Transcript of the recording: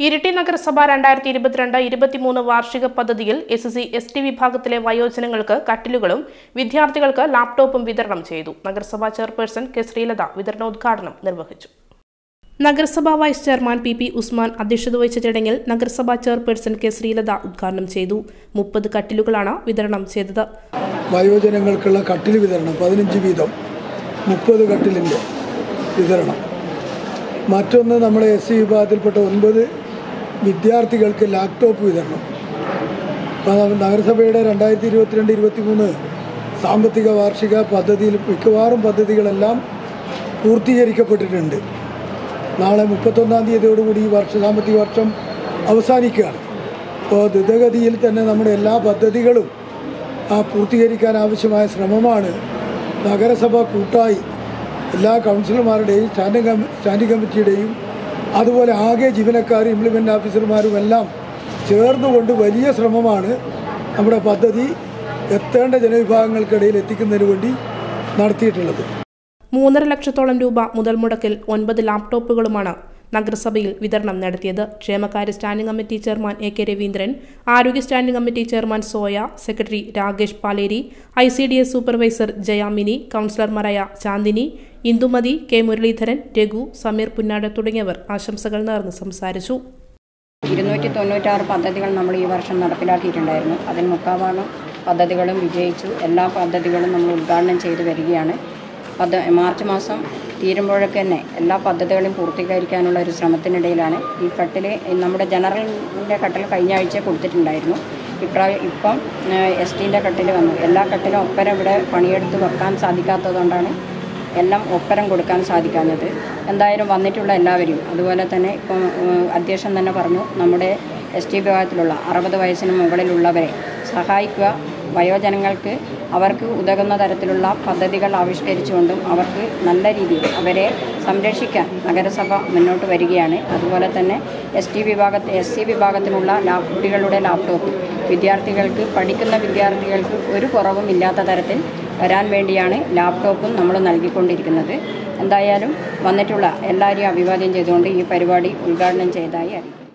ഇരിട്ടി നഗരസഭ രണ്ടായിരത്തി ഇരുപത്തിരണ്ട് ഇരുപത്തിമൂന്ന് വാർഷിക പദ്ധതിയിൽ എസ് സി എസ് ടി വിഭാഗത്തിലെ വയോജനങ്ങൾക്ക് കട്ടിലുകളും വിദ്യാർത്ഥികൾക്ക് ലാപ്ടോപ്പും വിതരണം ചെയ്തു നഗരസഭാ ചെയർപേഴ്സൺ കെ ശ്രീലത വിതരണോദ്ഘാടനം നിർവഹിച്ചു നഗരസഭാ vice chairman P P Usman അധ്യക്ഷത വഹിച്ച ചടങ്ങിൽ നഗരസഭാ ചെയർപേഴ്സൺ കെ ശ്രീലത ഉദ്ഘാടനം ചെയ്തു മുപ്പത് കട്ടിലുകളാണ് വിതരണം ചെയ്തത് വയോജനങ്ങൾക്കുള്ള കട്ടിൽ വിതരണം പതിനഞ്ച് വീതം മുപ്പത് കട്ടിലിൻ്റെ വിതരണം മറ്റൊന്ന് നമ്മുടെ എസ് സി വിഭാഗത്തിൽപ്പെട്ട ഒൻപത് വിദ്യാർത്ഥികൾക്ക് ലാപ്ടോപ്പ് വിതരണം അപ്പോൾ നഗരസഭയുടെ രണ്ടായിരത്തി ഇരുപത്തിരണ്ട് ഇരുപത്തി മൂന്ന് സാമ്പത്തിക വാർഷിക പദ്ധതിയിൽ മിക്കവാറും പദ്ധതികളെല്ലാം പൂർത്തീകരിക്കപ്പെട്ടിട്ടുണ്ട് നാളെ മുപ്പത്തൊന്നാം തീയതിയോടുകൂടി ഈ വർഷ സാമ്പത്തിക വർഷം അവസാനിക്കുകയാണ് അപ്പോൾ ദ്രുതഗതിയിൽ തന്നെ നമ്മുടെ എല്ലാ പദ്ധതികളും ആ പൂർത്തീകരിക്കാൻ ആവശ്യമായ ശ്രമമാണ് നഗരസഭ കൂട്ടായി എല്ലാ കൗൺസിലർമാരുടെയും സ്റ്റാൻഡിംഗ് കമ്മി സ്റ്റാൻഡിംഗ് കമ്മിറ്റിയുടെയും അതുപോലെ ആകെ ജീവനക്കാർ ഇംപ്ലിമെൻ്റ് ഓഫീസർമാരും എല്ലാം ചേർന്നുകൊണ്ട് വലിയ ശ്രമമാണ് നമ്മുടെ പദ്ധതി എത്തേണ്ട ജനവിഭാഗങ്ങൾക്കിടയിൽ എത്തിക്കുന്നതിന് വേണ്ടി നടത്തിയിട്ടുള്ളത് മൂന്നര ലക്ഷത്തോളം രൂപ മുതൽ മുടക്കിൽ ഒൻപത് ലാപ്ടോപ്പുകളുമാണ് നഗരസഭയിൽ വിതരണം നടത്തിയത് ക്ഷേമകാര്യ standing committee chairman A K Raveendran ആരോഗ്യ standing committee chairman Soya secretary Rakesh Paleri I C D S supervisor Jayamini കൗൺസിലർമാരായ ചാന്ദിനി ഇന്ദുമതി കെ മുരളീധരൻ രഘു സമീർ പുന്നാട് തുടങ്ങിയവർ ആശംസകൾ നേർന്ന് സംസാരിച്ചു ഇരുന്നൂറ്റി തൊണ്ണൂറ്റാറ് പദ്ധതികൾ നമ്മൾ ഈ വർഷം നടപ്പിലാക്കിയിട്ടുണ്ടായിരുന്നു അതിൽ മുക്കാഭാഗം പദ്ധതികളും വിജയിച്ചു എല്ലാ പദ്ധതികളും നമ്മൾ ഉദ്ഘാടനം ചെയ്തു വരികയാണ് പദ്ധ മാർച്ച് മാസം തീരുമ്പോഴൊക്കെ തന്നെ എല്ലാ പദ്ധതികളും പൂർത്തീകരിക്കാനുള്ള ഒരു ശ്രമത്തിനിടയിലാണ് ഈ കട്ടിൽ നമ്മുടെ ജനറലിൻ്റെ കട്ടിൽ കഴിഞ്ഞ ആഴ്ച കൊടുത്തിട്ടുണ്ടായിരുന്നു ഇപ്രാവശ്യം ഇപ്പം എസ് ടീൻ്റെ കട്ടിൽ വന്നു എല്ലാ കട്ടിലും ഒപ്പരം ഇവിടെ പണിയെടുത്ത് വെക്കാൻ സാധിക്കാത്തതുകൊണ്ടാണ് എല്ലാം ഒപ്പരം കൊടുക്കാൻ സാധിക്കാഞ്ഞത് എന്തായാലും വന്നിട്ടുള്ള എല്ലാവരും അതുപോലെ തന്നെ ഇപ്പം ഏഹ്, അധ്യക്ഷൻ തന്നെ പറഞ്ഞു നമ്മുടെ എസ് ടി വിഭാഗത്തിലുള്ള അറുപത് വയസ്സിന് മുകളിലുള്ളവരെ സഹായിക്കുക വയോജനങ്ങൾക്ക് അവർക്ക് ഉതകുന്ന തരത്തിലുള്ള പദ്ധതികൾ ആവിഷ്കരിച്ചുകൊണ്ടും അവർക്ക് നല്ല രീതിയിൽ അവരെ സംരക്ഷിക്കാൻ നഗരസഭ മുന്നോട്ട് വരികയാണ് അതുപോലെ തന്നെ എസ് ടി വിഭാഗത്തിൽ എസ് സി വിഭാഗത്തിനുള്ള ലാപ് കുട്ടികളുടെ ലാപ്ടോപ്പ് വിദ്യാർത്ഥികൾക്ക് പഠിക്കുന്ന വിദ്യാർത്ഥികൾക്ക് ഒരു കുറവും ഇല്ലാത്ത തരത്തിൽ വരാൻ വേണ്ടിയാണ് ലാപ്ടോപ്പും നമ്മൾ നൽകിക്കൊണ്ടിരിക്കുന്നത് എന്തായാലും വന്നിട്ടുള്ള എല്ലാവരെയും അഭിവാദ്യം ചെയ്തുകൊണ്ട് ഈ പരിപാടി ഉദ്ഘാടനം ചെയ്തതായി അറിയിക്കുന്നു